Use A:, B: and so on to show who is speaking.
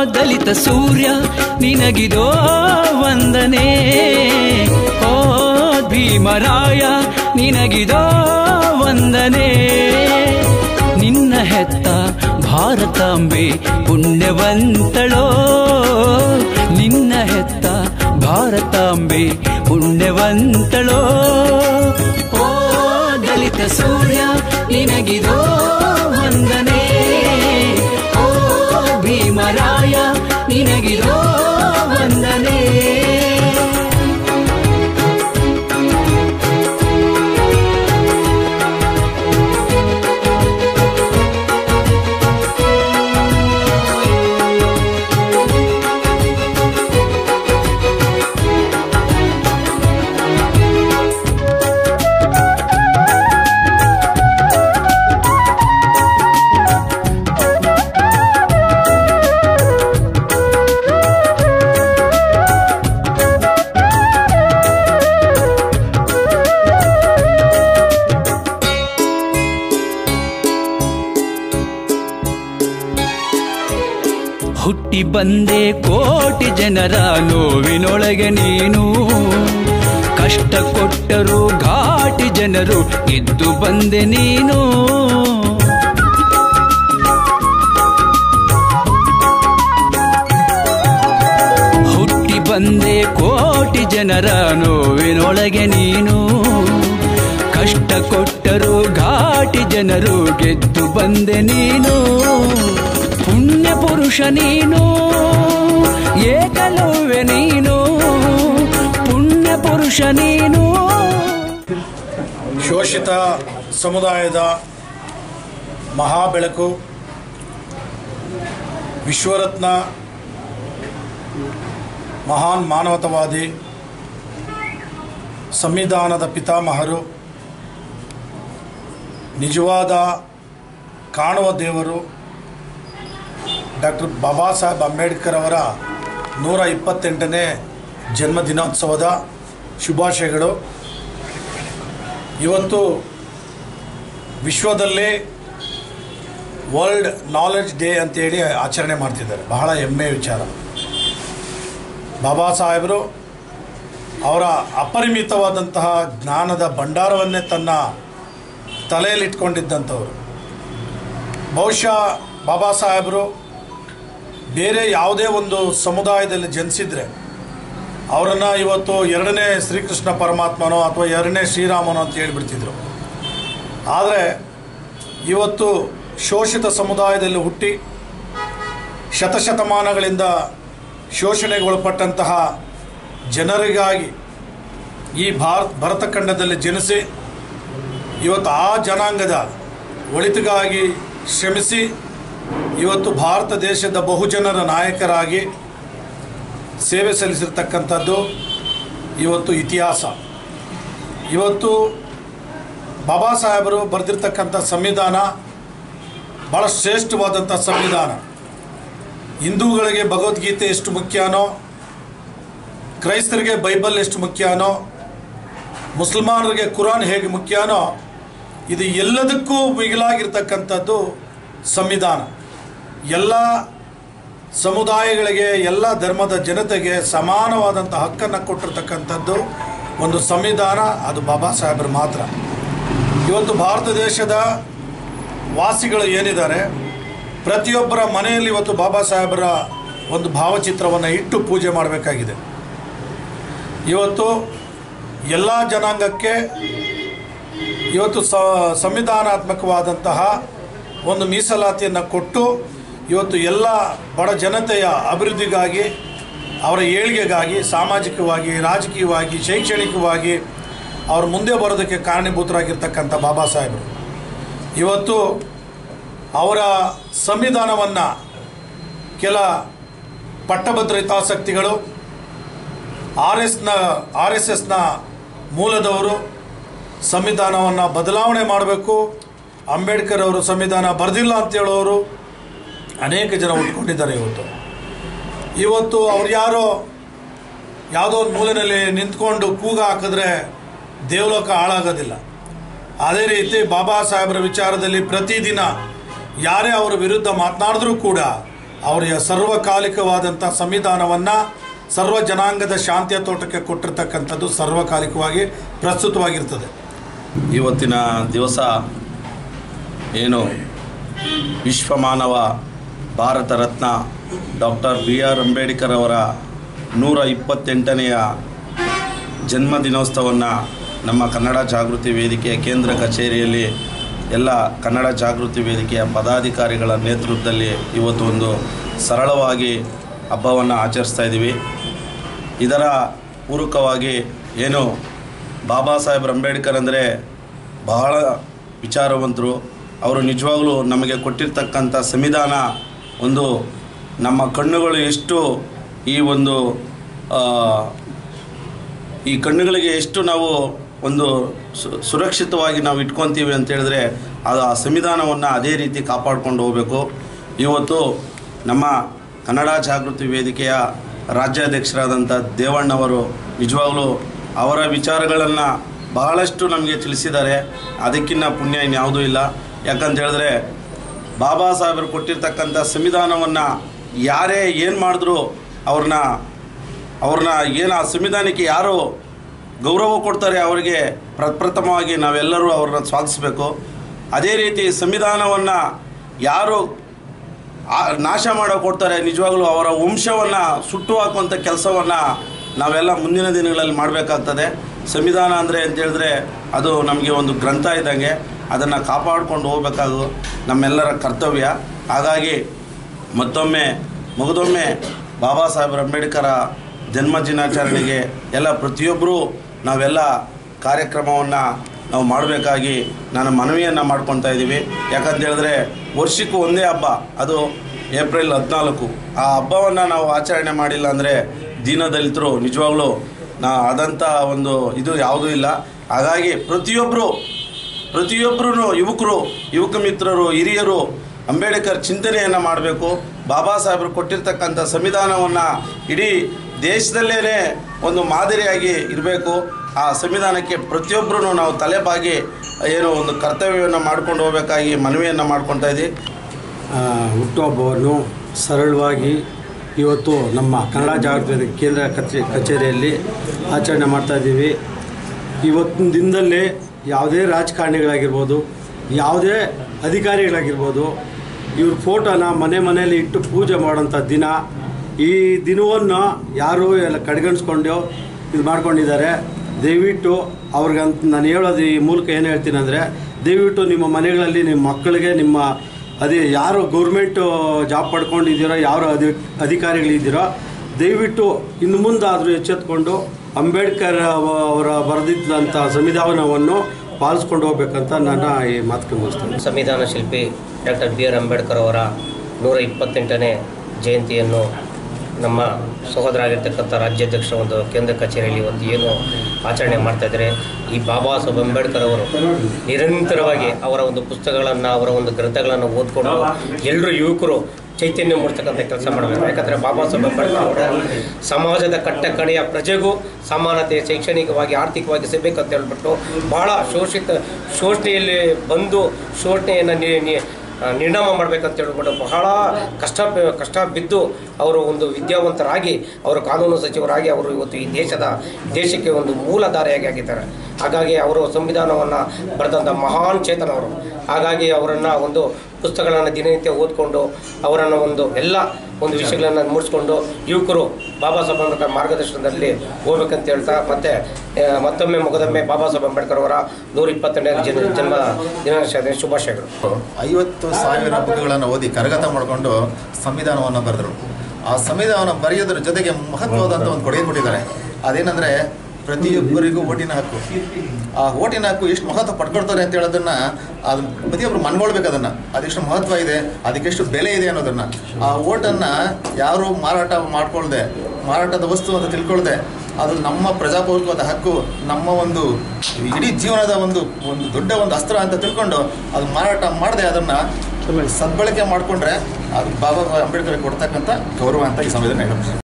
A: ದಲಿತ ಸೂರ್ಯ ನಿನಗಿದೋ ವಂದನೆ ಓ ಭೀಮರಾಯ ನಿನಗಿದೋ ವಂದನೆ ನಿನ್ನ ಹೆತ್ತ ಭಾರತಾಂಬೆ ಪುಣ್ಯವಂತಳೋ ನಿನ್ನ ಹೆತ್ತ ಭಾರತಾಂಬೆ ಪುಣ್ಯವಂತಳೋ ಓ ದಲಿತ ಸೂರ್ಯ ನಿನಗಿದೋ ವಂದನೆ ಓ ಭೀಮರಾಯ ನಿನಗಿದೋ ವಂದನೆ ಹುಟ್ಟಿ ಬಂದೆ ಕೋಟಿ ಜನರ ನೋವಿನೊಳಗೆ ನೀನು ಕಷ್ಟ ಕೊಟ್ಟರು ಘಾಟಿ ಜನರು ಗೆದ್ದು ಬಂದೆ ನೀನು ಹುಟ್ಟಿ ಬಂದೆ ಕೋಟಿ ಜನರ ನೋವಿನೊಳಗೆ ನೀನು ಕಷ್ಟ ಕೊಟ್ಟರು ಘಾಟಿ ಜನರು ಗೆದ್ದು ಬಂದೆ ನೀನು ಪುಣ್ಯ ಪುರುಷ ನೀನು ಏಕಲವ್ಯ ನೀನು ಪುಣ್ಯ ಪುರುಷ ನೀನು
B: ಶೋಷಿತ ಸಮುದಾಯದ ಮಹಾಬೆಳಕು ವಿಶ್ವರತ್ನ ಮಹಾನ್ ಮಾನವತಾವಾದಿ ಸಂವಿಧಾನದ ಪಿತಾಮಹರು ನಿಜವಾದ ಕಾಣುವ ದೇವರು ಡಾಕ್ಟರ್ ಬಾಬಾ ಸಾಹೇಬ್ ಅಂಬೇಡ್ಕರ್ ಅವರ ನೂರ ಇಪ್ಪತ್ತೆಂಟನೇ ಜನ್ಮದಿನೋತ್ಸವದ ಶುಭಾಶಯಗಳು ಇವತ್ತು ವಿಶ್ವದಲ್ಲೇ ವರ್ಲ್ಡ್ ನಾಲೆಡ್ಜ್ ಡೇ ಅಂತೇಳಿ ಆಚರಣೆ ಮಾಡ್ತಿದ್ದಾರೆ ಬಹಳ ಹೆಮ್ಮೆ ವಿಚಾರ ಬಾಬಾ ಸಾಹೇಬರು ಅವರ ಅಪರಿಮಿತವಾದಂತಹ ಜ್ಞಾನದ ಭಂಡಾರವನ್ನೇ ತನ್ನ ತಲೆಯಲ್ಲಿಟ್ಕೊಂಡಿದ್ದಂಥವ್ರು ಬಹುಶಃ ಬಾಬಾ ಸಾಹೇಬರು ಬೇರೆ ಯಾವುದೇ ಒಂದು ಸಮುದಾಯದಲ್ಲಿ ಜನಿಸಿದರೆ ಅವರನ್ನು ಇವತ್ತು ಎರಡನೇ ಶ್ರೀಕೃಷ್ಣ ಪರಮಾತ್ಮನೋ ಅಥವಾ ಎರಡನೇ ಶ್ರೀರಾಮನೋ ಅಂತ ಹೇಳ್ಬಿಡ್ತಿದ್ರು ಆದರೆ ಇವತ್ತು ಶೋಷಿತ ಸಮುದಾಯದಲ್ಲಿ ಹುಟ್ಟಿ ಶತಶತಮಾನಗಳಿಂದ ಶೋಷಣೆಗೊಳಪಟ್ಟಂತಹ ಜನರಿಗಾಗಿ ಈ ಭಾರತ ಭರತಖಂಡದಲ್ಲಿ ಜನಿಸಿ ಇವತ್ತು ಆ ಜನಾಂಗದ ಒಳಿತಿಗಾಗಿ ಶ್ರಮಿಸಿ ಇವತ್ತು ಭಾರತ ದೇಶದ ಬಹುಜನರ ನಾಯಕರಾಗಿ ಸೇವೆ ಸಲ್ಲಿಸಿರ್ತಕ್ಕಂಥದ್ದು ಇವತ್ತು ಇತಿಹಾಸ ಇವತ್ತು ಬಾಬಾ ಸಾಹೇಬರು ಬರೆದಿರ್ತಕ್ಕಂಥ ಸಂವಿಧಾನ ಭಾಳ ಶ್ರೇಷ್ಠವಾದಂಥ ಸಂವಿಧಾನ ಹಿಂದೂಗಳಿಗೆ ಭಗವದ್ಗೀತೆ ಎಷ್ಟು ಮುಖ್ಯನೋ ಕ್ರೈಸ್ತರಿಗೆ ಬೈಬಲ್ ಎಷ್ಟು ಮುಖ್ಯನೋ ಮುಸಲ್ಮಾನರಿಗೆ ಕುರಾನ್ ಹೇಗೆ ಮುಖ್ಯನೋ ಇದು ಎಲ್ಲದಕ್ಕೂ ಮಿಗಿಲಾಗಿರ್ತಕ್ಕಂಥದ್ದು ಸಂವಿಧಾನ ಎಲ್ಲ ಸಮುದಾಯಗಳಿಗೆ ಎಲ್ಲ ಧರ್ಮದ ಜನತೆಗೆ ಸಮಾನವಾದಂಥ ಹಕ್ಕನ್ನು ಕೊಟ್ಟಿರ್ತಕ್ಕಂಥದ್ದು ಒಂದು ಸಂವಿಧಾನ ಅದು ಬಾಬಾ ಸಾಹೇಬರು ಮಾತ್ರ ಇವತ್ತು ಭಾರತ ದೇಶದ ವಾಸಿಗಳು ಏನಿದ್ದಾರೆ ಪ್ರತಿಯೊಬ್ಬರ ಮನೆಯಲ್ಲಿ ಇವತ್ತು ಬಾಬಾ ಸಾಹೇಬರ ಒಂದು ಭಾವಚಿತ್ರವನ್ನು ಇಟ್ಟು ಪೂಜೆ ಮಾಡಬೇಕಾಗಿದೆ ಇವತ್ತು ಎಲ್ಲ ಜನಾಂಗಕ್ಕೆ ಇವತ್ತು ಸ ಸಂವಿಧಾನಾತ್ಮಕವಾದಂತಹ ಒಂದು ಮೀಸಲಾತಿಯನ್ನು ಕೊಟ್ಟು ಇವತ್ತು ಎಲ್ಲ ಬಡ ಜನತೆಯ ಅಭಿವೃದ್ಧಿಗಾಗಿ ಅವರ ಏಳಿಗೆಗಾಗಿ ಸಾಮಾಜಿಕವಾಗಿ ರಾಜಕೀಯವಾಗಿ ಶೈಕ್ಷಣಿಕವಾಗಿ ಅವರು ಮುಂದೆ ಬರೋದಕ್ಕೆ ಕಾರಣೀಭೂತರಾಗಿರ್ತಕ್ಕಂಥ ಬಾಬಾ ಸಾಹೇಬರು ಇವತ್ತು ಅವರ ಸಂವಿಧಾನವನ್ನು ಕೆಲ ಪಟ್ಟಭದ್ರ ಹಿತಾಸಕ್ತಿಗಳು ಆರ್ ಎಸ್ನ ಆರ್ ಎಸ್ ಎಸ್ನ ಮೂಲದವರು ಸಂವಿಧಾನವನ್ನು ಬದಲಾವಣೆ ಮಾಡಬೇಕು ಅಂಬೇಡ್ಕರ್ ಅವರು ಸಂವಿಧಾನ ಬರೆದಿಲ್ಲ ಅಂತ ಹೇಳೋರು ಅನೇಕ ಜನ ಉಟ್ಕೊಂಡಿದ್ದಾರೆ ಇವತ್ತು ಇವತ್ತು ಅವ್ರು ಯಾರೋ ಯಾವುದೋ ಒಂದು ಮೂಲೆಯಲ್ಲಿ ನಿಂತ್ಕೊಂಡು ಕೂಗ ಹಾಕಿದ್ರೆ ದೇವಲೋಕ ಹಾಳಾಗೋದಿಲ್ಲ ಅದೇ ರೀತಿ ಬಾಬಾ ಸಾಹೇಬರ ವಿಚಾರದಲ್ಲಿ ಪ್ರತಿದಿನ ಯಾರೇ ಅವರ ವಿರುದ್ಧ ಮಾತನಾಡಿದ್ರೂ ಕೂಡ ಅವರ ಸರ್ವಕಾಲಿಕವಾದಂಥ ಸಂವಿಧಾನವನ್ನು ಸರ್ವ ಜನಾಂಗದ ಶಾಂತಿಯ ತೋಟಕ್ಕೆ ಕೊಟ್ಟಿರ್ತಕ್ಕಂಥದ್ದು ಸರ್ವಕಾಲಿಕವಾಗಿ ಪ್ರಸ್ತುತವಾಗಿರ್ತದೆ
C: ಇವತ್ತಿನ ದಿವಸ ಏನು ವಿಶ್ವಮಾನವ Bharat Ratna doctor B R Ambedkar ಅವರ ನೂರ ಇಪ್ಪತ್ತೆಂಟನೆಯ ಜನ್ಮದಿನೋತ್ಸವವನ್ನು ನಮ್ಮ ಕನ್ನಡ ಜಾಗೃತಿ ವೇದಿಕೆಯ ಕೇಂದ್ರ ಕಚೇರಿಯಲ್ಲಿ ಎಲ್ಲ ಕನ್ನಡ ಜಾಗೃತಿ ವೇದಿಕೆಯ ಪದಾಧಿಕಾರಿಗಳ ನೇತೃತ್ವದಲ್ಲಿ ಇವತ್ತು ಒಂದು ಸರಳವಾಗಿ ಹಬ್ಬವನ್ನು ಆಚರಿಸ್ತಾ ಇದ್ದೀವಿ ಇದರ ಪೂರಕವಾಗಿ ಏನು ಬಾಬಾ ಸಾಹೇಬ್ ಅಂಬೇಡ್ಕರ್ ಅಂದರೆ ಬಹಳ ವಿಚಾರವಂತರು ಅವರು ನಿಜವಾಗಲೂ ನಮಗೆ ಕೊಟ್ಟಿರ್ತಕ್ಕಂಥ ಸಂವಿಧಾನ ಒಂದು ನಮ್ಮ ಕಣ್ಣುಗಳು ಎಷ್ಟು ಈ ಒಂದು ಆ, ಈ ಕಣ್ಣುಗಳಿಗೆ ಎಷ್ಟು ನಾವು ಒಂದು ಸು- ಸುರಕ್ಷಿತವಾಗಿ ನಾವು ಇಟ್ಕೊತೀವಿ ಅಂತ ಹೇಳಿದ್ರೆ ಅದು ಆ ಸಂವಿಧಾನವನ್ನು ಅದೇ ರೀತಿ ಕಾಪಾಡ್ಕೊಂಡು ಹೋಗಬೇಕು ಇವತ್ತು ನಮ್ಮ ಕನ್ನಡ ಜಾಗೃತಿ ವೇದಿಕೆಯ ರಾಜ್ಯಾಧ್ಯಕ್ಷರಾದಂಥ ದೇವಣ್ಣವರು ನಿಜವಾಗಲೂ ಅವರ ವಿಚಾರಗಳನ್ನು ಬಹಳಷ್ಟು ನಮಗೆ ತಿಳಿಸಿದ್ದಾರೆ ಅದಕ್ಕಿಂತ ಪುಣ್ಯ ಇನ್ಯಾವುದೂ ಇಲ್ಲ ಯಾಕಂತ ಹೇಳಿದ್ರೆ ಬಾಬಾ ಸಾಹೇಬರು ಕೊಟ್ಟಿರ್ತಕ್ಕಂಥ ಸಂವಿಧಾನವನ್ನು ಯಾರೇ ಏನು ಮಾಡಿದ್ರು ಅವ್ರನ್ನ ಅವ್ರನ್ನ ಏನು ಆ ಸಂವಿಧಾನಕ್ಕೆ ಯಾರು ಗೌರವ ಕೊಡ್ತಾರೆ ಅವರಿಗೆ ಪ್ರಪ್ರಥಮವಾಗಿ ನಾವೆಲ್ಲರೂ ಅವ್ರನ್ನ ಸ್ವಾಗತಿಸಬೇಕು ಅದೇ ರೀತಿ ಸಂವಿಧಾನವನ್ನು ಯಾರು ಆ- ನಾಶ ಮಾಡೋ ಕೊಡ್ತಾರೆ ನಿಜವಾಗ್ಲೂ ಅವರ ವಂಶವನ್ನು ಸುಟ್ಟು ಹಾಕುವಂಥ ಕೆಲಸವನ್ನು ನಾವೆಲ್ಲ ಮುಂದಿನ ದಿನಗಳಲ್ಲಿ ಮಾಡಬೇಕಾಗ್ತದೆ ಸಂವಿಧಾನ ಅಂದರೆ ಅಂತ ಹೇಳಿದ್ರೆ ಅದು ನಮಗೆ ಒಂದು ಗ್ರಂಥ ಇದ್ದಂಗೆ ಅದನ್ನು ಕಾಪಾಡಿಕೊಂಡು ಹೋಗಬೇಕಾಗು ನಮ್ಮೆಲ್ಲರ ಕರ್ತವ್ಯ ಹಾಗಾಗಿ ಮತ್ತೊಮ್ಮೆ ಮುಗಿದೊಮ್ಮೆ ಬಾಬಾ ಸಾಹೇಬ್ ಅಂಬೇಡ್ಕರ ಜನ್ಮ ದಿನಾಚರಣೆಗೆ ಎಲ್ಲ ಪ್ರತಿಯೊಬ್ಬರೂ ನಾವೆಲ್ಲ ಕಾರ್ಯಕ್ರಮವನ್ನು ನಾವು ಮಾಡಬೇಕಾಗಿ ನಾನು ಮನವಿಯನ್ನು ಮಾಡ್ಕೊತಾ ಇದ್ದೀವಿ ಯಾಕಂತ ಹೇಳಿದ್ರೆ ವರ್ಷಕ್ಕೂ ಒಂದೇ ಹಬ್ಬ ಅದು ಏಪ್ರಿಲ್ ಹದಿನಾಲ್ಕು ಆ ಹಬ್ಬವನ್ನು ನಾವು ಆಚರಣೆ ಮಾಡಿಲ್ಲ ಅಂದರೆ ದೀನದಲಿತರು ನಿಜವಾಗ್ಲೂ ನಾ ಆದಂಥ ಒಂದು ಇದು ಯಾವುದೂ ಇಲ್ಲ ಹಾಗಾಗಿ ಪ್ರತಿಯೊಬ್ಬರು ಪ್ರತಿಯೊಬ್ಬರೂ ಯುವಕರು ಯುವಕ ಮಿತ್ರರು ಹಿರಿಯರು ಅಂಬೇಡ್ಕರ್ ಚಿಂತನೆಯನ್ನು ಮಾಡಬೇಕು ಬಾಬಾ ಸಾಹೇಬರು ಕೊಟ್ಟಿರ್ತಕ್ಕಂಥ ಸಂವಿಧಾನವನ್ನು ಇಡೀ ದೇಶದಲ್ಲೇ ಒಂದು ಮಾದರಿಯಾಗಿ ಇರಬೇಕು ಆ ಸಂವಿಧಾನಕ್ಕೆ ಪ್ರತಿಯೊಬ್ಬರೂ ನಾವು ತಲೆಬಾಗಿ ಏನು ಒಂದು ಕರ್ತವ್ಯವನ್ನು ಮಾಡ್ಕೊಂಡು ಹೋಗಬೇಕಾಗಿ ಮನವಿಯನ್ನು ಮಾಡ್ಕೊತಾ ಇದ್ದೀವಿ
D: ಆ, ಹುಟ್ಟುಹಬ್ಬವನ್ನು ಸರಳವಾಗಿ ಇವತ್ತು ನಮ್ಮ ಕನ್ನಡ ಜಾಗೃತಿ ಕೇಂದ್ರ ಕಚೇ ಕಚೇರಿಯಲ್ಲಿ ಆಚರಣೆ ಮಾಡ್ತಾ ಇದ್ದೀವಿ ಇವತ್ತಿನ ದಿನದಲ್ಲಿ ಯಾವುದೇ ರಾಜಕಾರಣಿಗಳಾಗಿರ್ಬೋದು ಯಾವುದೇ ಅಧಿಕಾರಿಗಳಾಗಿರ್ಬೋದು ಇವ್ರ ಫೋಟೋನ ಮನೆ ಮನೆಯಲ್ಲಿ ಇಟ್ಟು ಪೂಜೆ ಮಾಡೋಂಥ ದಿನ ಈ ದಿನವನ್ನು ಯಾರು ಎಲ್ಲ ಕಡೆಗಣಿಸ್ಕೊಂಡು ಇದು ಮಾಡ್ಕೊಂಡಿದ್ದಾರೆ ದಯವಿಟ್ಟು ಅವ್ರಿಗಂತ ನಾನು ಹೇಳೋದು ಈ ಮೂಲಕ ಏನು ಹೇಳ್ತೀನಿ ಅಂದರೆ ದಯವಿಟ್ಟು ನಿಮ್ಮ ಮನೆಗಳಲ್ಲಿ ನಿಮ್ಮ ಮಕ್ಕಳಿಗೆ ನಿಮ್ಮ ಅದೇ ಯಾರು ಗೌರ್ಮೆಂಟು ಜಾಬ್ ಪಡ್ಕೊಂಡಿದ್ದೀರೋ ಯಾರು ಅಧಿ ಅಧಿಕಾರಿಗಳಿದ್ದೀರೋ ದಯವಿಟ್ಟು ಇನ್ನು ಮುಂದಾದರೂ ಎಚ್ಚೆತ್ಕೊಂಡು ಅಂಬೇಡ್ಕರ್ ಅವ- ಅವರ ಬರೆದಿದ್ದಂಥ ಸಂವಿಧಾನವನ್ನು ಪಾಲಿಸ್ಕೊಂಡು ಹೋಗ್ಬೇಕಂತ ನನ್ನ ಈ ಮಾತುಗೆ ಮುಗಿಸ್ತೇನೆ
E: ಸಂವಿಧಾನ ಶಿಲ್ಪಿ ಡಾಕ್ಟರ್ ಬಿ ಆರ್ ಅಂಬೇಡ್ಕರ್ ಅವರ ನೂರ ಇಪ್ಪತ್ತೆಂಟನೇ ಜಯಂತಿಯನ್ನು ನಮ್ಮ ಸಹೋದರಾಗಿರ್ತಕ್ಕಂಥ ರಾಜ್ಯಾಧ್ಯಕ್ಷ ಒಂದು ಕೇಂದ್ರ ಕಚೇರಿಯಲ್ಲಿ ಒಂದು ಏನು ಆಚರಣೆ ಮಾಡ್ತಾ ಇದ್ದಾರೆ ಈ ಬಾಬಾ ಸಾಹೇಬ್ ಅಂಬೇಡ್ಕರ್ ಅವರು ನಿರಂತರವಾಗಿ ಅವರ ಒಂದು ಪುಸ್ತಕಗಳನ್ನು ಅವರ ಒಂದು ಗ್ರಂಥಗಳನ್ನು ಓದ್ಕೊಂಡು ಎಲ್ಲರೂ ಯುವಕರು ಚೈತನ್ಯ ಮೂಡಿಸ್ತಕ್ಕಂಥ ಕೆಲಸ ಮಾಡಬೇಕು ಯಾಕಂದರೆ ಬಾಬಾ ಸಾಹೇಬ್ ಅಂಬೇಡ್ಕರ್ ಅವರ ಸಮಾಜದ ಕಟ್ಟ ಕಡೆಯ ಪ್ರಜೆಗೂ ಸಮಾನತೆ ಶೈಕ್ಷಣಿಕವಾಗಿ ಆರ್ಥಿಕವಾಗಿ ಸಿಗಬೇಕಂತ ಹೇಳ್ಬಿಟ್ಟು ಬಹಳ ಶೋಷಿತ ಶೋಷಣೆಯಲ್ಲಿ ಬಂದು ಶೋಷಣೆಯನ್ನು ನಿ ನಿ- ಆ, ನಿರ್ನಾಮ ಮಾಡಬೇಕಂತ ಹೇಳ್ಬಿಟ್ಟು ಬಹಳ ಕಷ್ಟ ಕಷ್ಟ ಬಿದ್ದು ಅವರು ಒಂದು ವಿದ್ಯಾವಂತರಾಗಿ ಅವರು ಕಾನೂನು ಸಚಿವರಾಗಿ ಅವರು ಇವತ್ತು ಈ ದೇಶದ ದೇಶಕ್ಕೆ ಒಂದು ಮೂಲಧಾರೆಯಾಗಿ ಆಗಿದ್ದಾರೆ ಹಾಗಾಗಿ ಅವರು ಸಂವಿಧಾನವನ್ನು ಬರೆದಂಥ ಮಹಾನ್ ಚೇತನವರು ಹಾಗಾಗಿ ಅವರನ್ನು ಒಂದು ಪುಸ್ತಕಗಳನ್ನು ದಿನನಿತ್ಯ ಓದ್ಕೊಂಡು ಅವರನ್ನು ಒಂದು ಎಲ್ಲ ಒಂದು ವಿಷಯಗಳನ್ನು ಮೂಡಿಸ್ಕೊಂಡು ಯುವಕರು ಬಾಬಾ ಸಾಹೇಬ್ ಅಂಬೇಡ್ಕರ್ ಮಾರ್ಗದರ್ಶನದಲ್ಲಿ ಹೋಗ್ಬೇಕಂತ ಹೇಳ್ತಾ ಮತ್ತೆ ಆ, ಮತ್ತೊಮ್ಮೆ ಮುಗದೊಮ್ಮೆ ಬಾಬಾ ಸಾಹೇಬ್ ಅಂಬೇಡ್ಕರ್ ಅವರ ನೂರ ಇಪ್ಪತ್ತೆರಡನೇ ಜನ ಜನ್ಮ ದಿನಾಚರಣೆ ಶುಭಾಶಯಗಳು
F: ಐವತ್ತು ಸಾವಿರ ಬುಕ್ಗಳನ್ನು ಓದಿ ಕರಗತ ಮಾಡಿಕೊಂಡು ಸಂವಿಧಾನವನ್ನು ಬರೆದರು ಆ ಸಂವಿಧಾನ ಬರೆಯೋದ್ರ ಜೊತೆಗೆ ಮಹತ್ವವಾದಂಥ ಒಂದು ಕೊಡುಗೆ ಕೊಟ್ಟಿದ್ದಾರೆ ಅದೇನೆಂದರೆ ಪ್ರತಿಯೊಬ್ಬರಿಗೂ ಓಟಿನ ಹಕ್ಕು ಆ ಓಟಿನ ಹಕ್ಕು ಎಷ್ಟು ಮಹತ್ವ ಪಡ್ಕೊಳ್ತಾರೆ ಅಂತ ಹೇಳೋದನ್ನ ಅದು ಪ್ರತಿಯೊಬ್ಬರು ಮನ್ಕೊಳ್ಬೇಕು ಅದನ್ನು ಅದೆಷ್ಟು ಮಹತ್ವ ಇದೆ ಅದಕ್ಕೆಷ್ಟು ಬೆಲೆ ಇದೆ ಅನ್ನೋದನ್ನು ಆ ಓಟನ್ನು ಯಾರು ಮಾರಾಟ ಮಾಡ್ಕೊಳ್ದೆ ಮಾರಾಟದ ವಸ್ತು ಅಂತ ತಿಳ್ಕೊಳ್ದೆ ಅದು ನಮ್ಮ ಪ್ರಜಾಪ್ರಭುತ್ವದ ಹಕ್ಕು ನಮ್ಮ ಒಂದು ಇಡೀ ಜೀವನದ ಒಂದು ಒಂದು ದೊಡ್ಡ ಒಂದು ಅಸ್ತ್ರ ಅಂತ ತಿಳ್ಕೊಂಡು ಅದು ಮಾರಾಟ ಮಾಡದೆ ಅದನ್ನು ಸದ್ಬಳಕೆ ಮಾಡಿಕೊಂಡ್ರೆ ಅದು ಬಾಬಾ ಅಂಬೇಡ್ಕರ್ ಕೊಡ್ತಕ್ಕಂಥ ಗೌರವ ಅಂತ ಈ ಸಮಯದಲ್ಲಿ ಹೇಳಬಹುದು